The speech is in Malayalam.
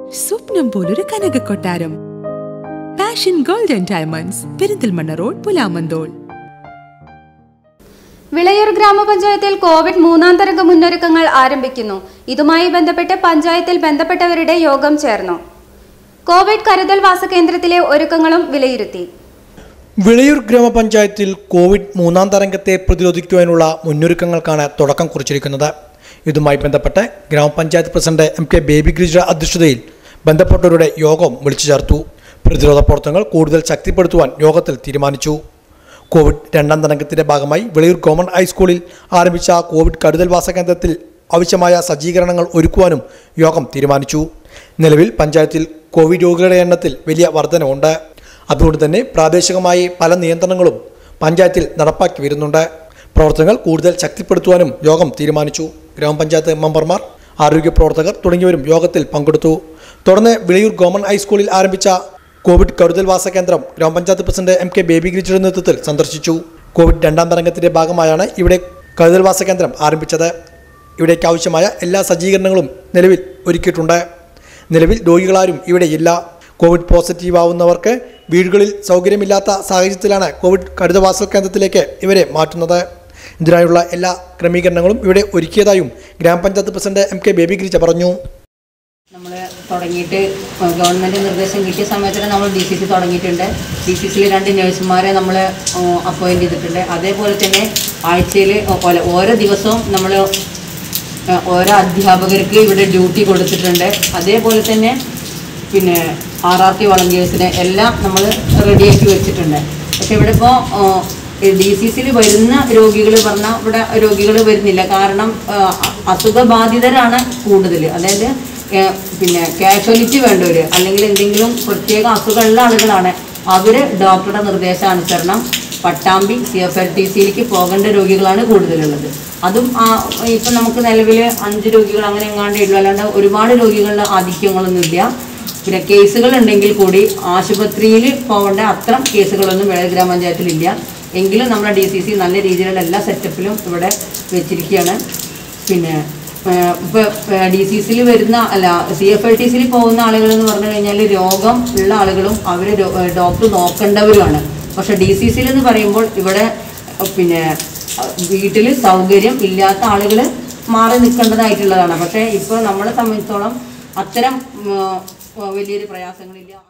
സ്വപ്നം പോലൊരു കനക കൊട്ടാരം passion golden diamonds Perinthalmanna road Pulamanthole Vilayur ഗ്രാമപഞ്ചായത്തിൽ കോവിഡ് മൂന്നാം തരംഗ മുന്നൊരുക്കങ്ങൾ ആരംഭിക്കുന്നു ഇതുമായി ബന്ധപ്പെട്ട് പഞ്ചായത്തിൽ ബന്ധപ്പെട്ടവരുടെ യോഗം ചേർന്നു കോവിഡ് കരുതൽ വാസ കേന്ദ്രത്തിലെ ഒരുക്കങ്ങളും വിലയിരുത്തി വിളയൂർ ഗ്രാമപഞ്ചായത്തിൽ കോവിഡ് മൂന്നാം തരംഗത്തെ പ്രതിരോധിക്കുവാനുള്ള മുന്നൊരുക്കങ്ങൾക്കാണ് തുടക്കം കുറിച്ചിരിക്കുന്നത് ഇതുമായി ബന്ധപ്പെട്ട് ഗ്രാമപഞ്ചായത്ത് president M K Baby Girija അധ്യക്ഷതയിൽ ബന്ധപ്പെട്ടവരുടെ യോഗം വിളിച്ചു ചേർത്തു പ്രതിരോധ പ്രവർത്തനങ്ങൾ കൂടുതൽ ശക്തിപ്പെടുത്തുവാൻ യോഗത്തിൽ തീരുമാനിച്ചു കോവിഡ് രണ്ടാം തരംഗത്തിന്റെ ഭാഗമായി വിളയൂർ ഗവൺമെന്റ് ഹൈസ്കൂളിൽ ആരംഭിച്ച കോവിഡ് കരുതൽ വാസ കേന്ദ്രത്തിൽ ആവശ്യമായ സജ്ജീകരണങ്ങൾ ഒരുക്കുവാനും യോഗം തീരുമാനിച്ചു നിലവിൽ പഞ്ചായത്തിൽ കോവിഡ് രോഗികളുടെ എണ്ണത്തിൽ വലിയ വർധനവുണ്ട് അതുകൊണ്ട് തന്നെ പ്രാദേശികമായി പല നിയന്ത്രണങ്ങളും പഞ്ചായത്തിൽ നടപ്പാക്കി വരുന്നുണ്ട് പ്രവർത്തനങ്ങൾ കൂടുതൽ ശക്തിപ്പെടുത്തുവാനും യോഗം തീരുമാനിച്ചു ഗ്രാമപഞ്ചായത്ത് മെമ്പർമാർ ആരോഗ്യ പ്രവർത്തകർ തുടങ്ങിയവരും യോഗത്തിൽ പങ്കെടുത്തു തുടർന്ന് വിളയൂർ ഗവൺമെന്റ് ഹൈസ്കൂളിൽ ആരംഭിച്ച കോവിഡ് കരുതൽ വാസ കേന്ദ്രം ഗ്രാമപഞ്ചായത്ത് പ്രസിഡന്റ് എം കെ ബേബി ഗിരിജയുടെ നേതൃത്വത്തിൽ സന്ദർശിച്ചു കോവിഡ് രണ്ടാം തരംഗത്തിന്റെ ഭാഗമായാണ് ഇവിടെ കരുതൽ വാസ കേന്ദ്രം ആരംഭിച്ചത് ഇവിടേക്ക് ആവശ്യമായ എല്ലാ സജ്ജീകരണങ്ങളും നിലവിൽ ഒരുക്കിയിട്ടുണ്ട് നിലവിൽ രോഗികളാരും ഇവിടെയില്ല കോവിഡ് പോസിറ്റീവ് ആവുന്നവർക്ക് വീടുകളിൽ സൗകര്യമില്ലാത്ത സാഹചര്യത്തിലാണ് കോവിഡ് കരുതവാസ കേന്ദ്രത്തിലേക്ക് ഇവരെ മാറ്റുന്നത് ഇതിനായുള്ള എല്ലാ ക്രമീകരണങ്ങളും ഇവിടെ ഒരുക്കിയതായും ഗ്രാമപഞ്ചായത്ത് president M K Baby Girija പറഞ്ഞു നമ്മൾ തുടങ്ങിയിട്ട് ഗവൺമെൻറ് നിർദ്ദേശം കിട്ടിയ സമയത്ത് നമ്മൾ ഡി സി സി തുടങ്ങിയിട്ടുണ്ട് ഡി സി സിയിൽ രണ്ട് നഴ്സുമാരെ നമ്മൾ അപ്പോയിൻറ്റ് ചെയ്തിട്ടുണ്ട് അതേപോലെ തന്നെ ആഴ്ചയിൽ ഓരോ ദിവസവും നമ്മൾ ഓരോ അധ്യാപകർക്ക് ഇവിടെ ഡ്യൂട്ടി കൊടുത്തിട്ടുണ്ട് അതേപോലെ തന്നെ പിന്നെ ആർ ആർ ടി വളണ്ടിയേഴ്സിനെ എല്ലാം നമ്മൾ റെഡിയാക്കി വെച്ചിട്ടുണ്ട് പക്ഷെ ഇവിടെ ഇപ്പോൾ ഡി സി സിയിൽ വരുന്ന രോഗികൾ പറഞ്ഞാൽ ഇവിടെ രോഗികൾ വരുന്നില്ല കാരണം ആ, അസുഖബാധിതരാണ് കൂടുതൽ അതായത് ഏ, പിന്നെ കാഷ്വാലിറ്റി വേണ്ടവർ അല്ലെങ്കിൽ എന്തെങ്കിലും പ്രത്യേക അസുഖമുള്ള ആളുകളാണ് അവർ ഡോക്ടറുടെ നിർദ്ദേശാനുസരണം Pattambi C F L T സിയിലേക്ക് പോകേണ്ട രോഗികളാണ് കൂടുതലുള്ളത് അതും ആ ഇപ്പം നമുക്ക് നിലവിൽ അഞ്ച് രോഗികൾ അങ്ങനെ എങ്ങാണ്ടേ ഉള്ളൂ അല്ലാണ്ട് ഒരുപാട് രോഗികളുടെ ആധിക്യങ്ങളൊന്നുമില്ല പിന്നെ കേസുകൾ ഉണ്ടെങ്കിൽ കൂടി ആശുപത്രിയിൽ പോകേണ്ട അത്തരം കേസുകളൊന്നും വേറെ ഗ്രാമപഞ്ചായത്തിലില്ല എങ്കിലും നമ്മുടെ ഡി സി സി നല്ല രീതിയിലുള്ള എല്ലാ സെറ്റപ്പിലും ഇവിടെ വെച്ചിരിക്കുകയാണ് പിന്നെ ഇപ്പോൾ ഡി സി സിയിൽ വരുന്ന അല്ല സി എഫ് എൽ ടി സിയിൽ പോകുന്ന ആളുകൾ എന്ന് പറഞ്ഞു കഴിഞ്ഞാൽ രോഗം ഉള്ള ആളുകളും അവർ ഡോക്ടർ നോക്കേണ്ടവരുമാണ് പക്ഷെ ഡി സി സിയിൽ എന്ന് പറയുമ്പോൾ ഇവിടെ അഹ് പിന്നെ വീട്ടിൽ സൗകര്യം ഇല്ലാത്ത ആളുകൾ മാറി നിൽക്കേണ്ടതായിട്ടുള്ളതാണ് പക്ഷേ ഇപ്പോൾ നമ്മളെ സംബന്ധിച്ചോളം അത്തരം ഉം, വലിയൊരു പ്രയാസങ്ങളില്ല